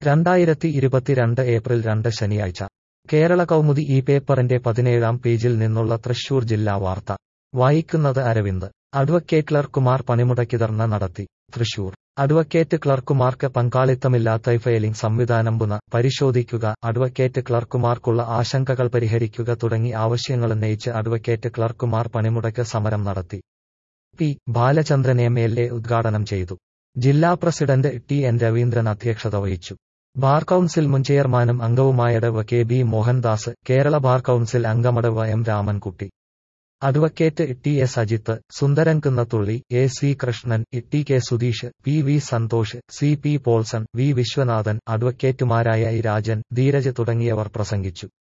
രണ്ടായിരത്തി ഇരുപത്തിരണ്ട് ഏപ്രിൽ രണ്ട് ശനിയാഴ്ച കേരള കൗമുദി ഈ പേപ്പറിന്റെ പതിനേഴാം പേജിൽ നിന്നുള്ള തൃശൂർ ജില്ലാ വാർത്ത വായിക്കുന്നത് അരവിന്ദ് അഡ്വക്കേറ്റ് ക്ലർക്കുമാർ പണിമുടക്കി ധർണ നടത്തി തൃശൂർ അഡ്വക്കേറ്റ് ക്ലർക്കുമാർക്ക് പങ്കാളിത്തമില്ലാത്ത ഫയലിംഗ് സംവിധാനം പുന പരിശോധിക്കുക അഡ്വക്കേറ്റ് ക്ലർക്കുമാർക്കുള്ള ആശങ്കകൾ പരിഹരിക്കുക തുടങ്ങി ആവശ്യങ്ങളുന്നയിച്ച് അഡ്വക്കേറ്റ് ക്ലർക്കുമാർ പണിമുടക്ക് സമരം നടത്തി P Balachandran M L A ഉദ്ഘാടനം ചെയ്തു ജില്ലാ പ്രസിഡന്റ് ടി എൻ രവീന്ദ്രൻ അധ്യക്ഷത വഹിച്ചു ബാർ കൌൺസിൽ മുൻ ചെയർമാനും അംഗവുമായടവ് K B Mohandas Kerala bar council അംഗമടവ് M Ramankutty advocate T S Ajith Sundaran Kunnathully A C Krishnan T K Sudheesh P V Santhosh C P Polson V Viswanathan അഡ്വക്കേറ്റുമാരായ ഇ രാജൻ ധീരജ് തുടങ്ങിയവർ പ്രസംഗിച്ചു